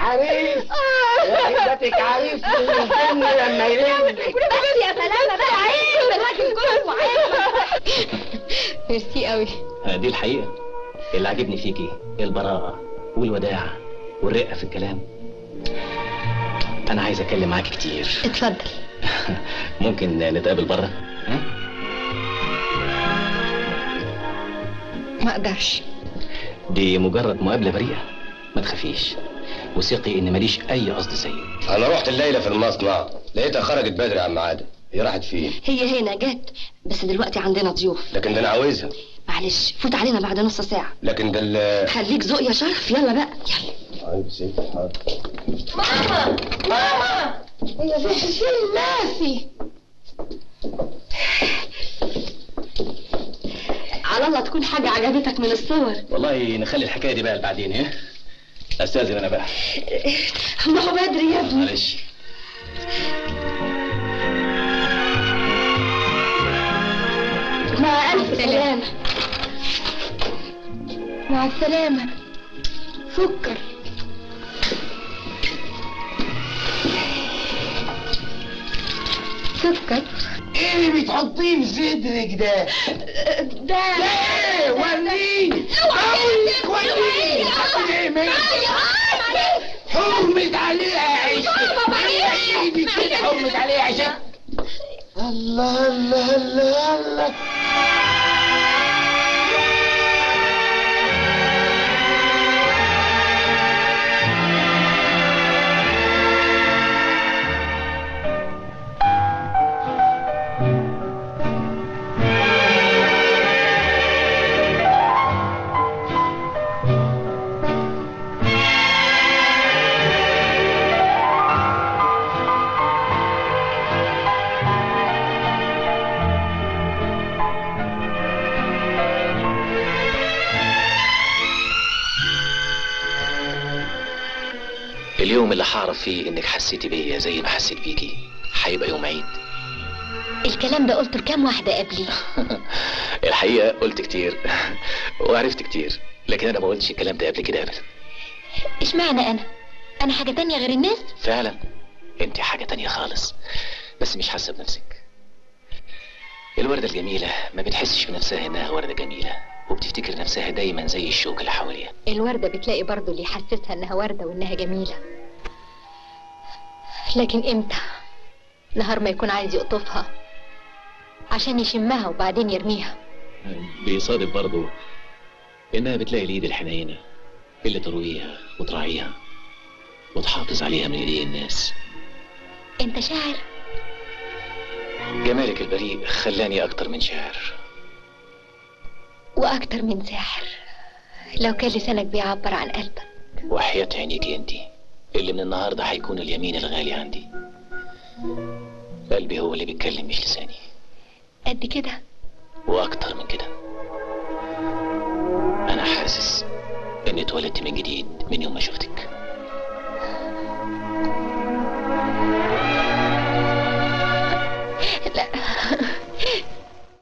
عريس وحيدتك عريس من الجن لما يلمك بس يا سلامة بقى عيب الراجل كله عيب ميرسي قوي دي الحقيقة اللي عجبني فيكي البراءة والوداع والرقة في الكلام أنا عايز أتكلم معاك كتير اتفضل ممكن نتقابل بره ها؟ ما اقدرش دي مجرد مقابلة بريئة ما تخافيش وثقي إن ماليش أي قصد سيء انا رحت الليله في المصنع لقيتها خرجت بدري عن ميعادها هي راحت فين هي هنا جت بس دلوقتي عندنا ضيوف لكن ده انا عاوزها معلش فوت علينا بعد نص ساعة لكن ده ال خليك ذوق يا شرف يلا بقى يلا طيب ست حاضر ماما ماما يا بنت شيل ناسي على الله تكون حاجة عجبتك من الصور والله نخلي الحكاية دي بقى بعدين ها أستاذن أنا بقى ما هو بدري يا ابني معلش مع ألف سلامة مع السلامة سكر سكر ايه اللي بتحطيه في صدرك ده؟ ده ايه وريني اقولك وريني ايه منك حرمت عليها عيشة ايدي كده حرمت عليها عيشة الله الله الله الله اليوم اللي هعرف فيه إنك حسيتي بيا زي ما حسيت بيكي هيبقى يوم عيد الكلام ده قلته لكام واحدة قبلي الحقيقة قلت كتير وعرفت كتير لكن أنا ما قلتش الكلام ده قبل كده أبدا اشمعنى انا انا حاجة تانية غير الناس فعلا أنت حاجة تانية خالص بس مش حاسة بنفسك الوردة الجميلة ما بتحسش بنفسها إنها وردة جميلة وبتفتكر نفسها دايما زي الشوك اللي حواليها الوردة بتلاقي برضو اللي يحسسها انها وردة وانها جميلة لكن امتى نهار ما يكون عايز يقطفها عشان يشمها وبعدين يرميها بيصادف برضه إنها بتلاقي الإيد الحنينة اللي ترويها وتراعيها وتحافظ عليها من ايدي الناس انت شاعر جمالك البريء خلاني أكتر من شاعر واكتر من ساحر لو كان لسانك بيعبر عن قلبك وحياة عينيكي انتي اللي من النهاردة هيكون اليمين الغالي عندي قلبي هو اللي بيتكلم مش لساني قد كده وأكتر من كده أنا حاسس إني اتولدت من جديد من يوم ما شفتك